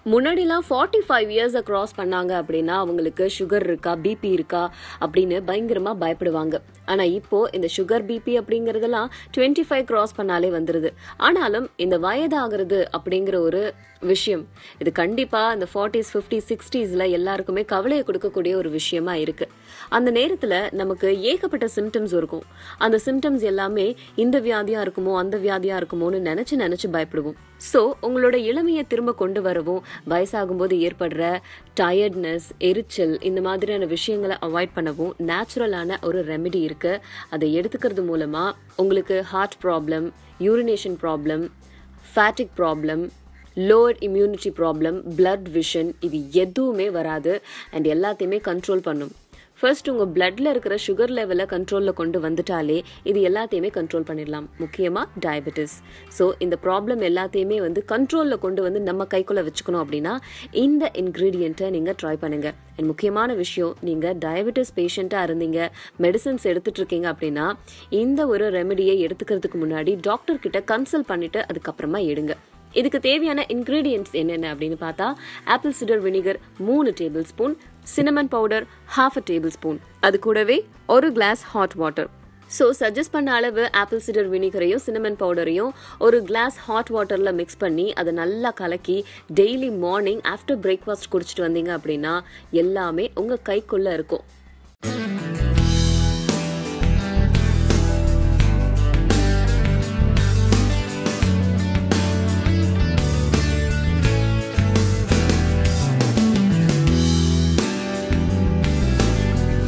முன்னாடிலாம் forty five இயர்ஸை cross பண்ணாங்க அப்படின்னா அவங்களுக்கு சுகர் இருக்கா பிபி இருக்கா அப்படின்னு பயங்கரமா பயப்படுவாங்க ஆனா இப்போ இந்த சுகர் பிபி அப்படிங்கறதெல்லாம் டுவெண்ட்டி ஃபைவ் கிராஸ் பண்ணாலே வந்துருது ஆனாலும் இந்த வயதாகிறது அப்படிங்கிற ஒரு விஷயம் இது கண்டிப்பா இந்த ஃபார்ட்டிஸ் ஃபிஃப்டி சிக்ஸ்டீஸ்ல எல்லாருக்குமே கவலையை கொடுக்கக்கூடிய ஒரு விஷயமா இருக்கு அந்த நேரத்துல நமக்கு ஏகப்பட்ட சிம்டம்ஸ் இருக்கும் அந்த சிம்டம்ஸ் எல்லாமே இந்த வியாதியா இருக்குமோ அந்த வியாதியா இருக்குமோன்னு நினைச்சு நினைச்சு பயப்படுவோம் சோ உங்களோட இளமையை திரும்ப கொண்டு வரவும் வயசாகும் போது ஏற்படுற டயர்ட்னஸ் எரிச்சல் இந்த மாதிரியான விஷயங்களை அவாய்ட் பண்ணவும் நேச்சுரலான ஒரு ரெமெடி இருக்கு அதை எடுத்துக்கிறது மூலமா உங்களுக்கு heart problem urination problem fatigue problem lower immunity problem blood vision இது எதுவுமே வராது அண்ட் எல்லாத்தையுமே கண்ட்ரோல் பண்ணும் ஃபர்ஸ்ட் உங்கள் பிளட்ல இருக்கிற சுகர் லெவலை கண்ட்ரோலில் கொண்டு வந்துட்டாலே இது எல்லாத்தையுமே கண்ட்ரோல் பண்ணிடலாம் முக்கியமாக டயபெட்டிஸ் ஸோ இந்த ப்ராப்ளம் எல்லாத்தையுமே வந்து கண்ட்ரோலில் கொண்டு வந்து நம்ம கைக்குள்ளே வச்சுக்கணும் அப்படின்னா இந்த இன்க்ரீடியண்ட்டை நீங்கள் ட்ரை பண்ணுங்க அண்ட் முக்கியமான விஷயம் நீங்கள் டயபெட்டிஸ் பேஷண்ட்டாக இருந்தீங்க மெடிசன்ஸ் எடுத்துட்டு இருக்கீங்க அப்படின்னா இந்த ஒரு ரெமெடியை எடுத்துக்கிறதுக்கு முன்னாடி டாக்டர் கிட்ட கன்சல்ட் பண்ணிட்டு அதுக்கப்புறமா எடுங்க இதுக்கு தேவையான இன்கிரீடியன்ட்ஸ் என்னென்ன அப்படின்னு பார்த்தா ஆப்பிள் சிடர் வினிகர் மூணு tablespoon cinnamon powder half a tablespoon அது கூடவே ஒரு glass hot water so suggest பண்ண அளவு ஆப்பிள் சிடர் வினிகரையும் சினமன் பவுடரையும் ஒரு கிளாஸ் ஹாட் வாட்டரில் மிக்ஸ் பண்ணி அதை நல்லா கலக்கி டெய்லி மார்னிங் ஆஃப்டர் பிரேக்ஃபாஸ்ட் குடிச்சிட்டு வந்தீங்க அப்படின்னா எல்லாமே உங்கள் கைக்குள்ளே இருக்கும்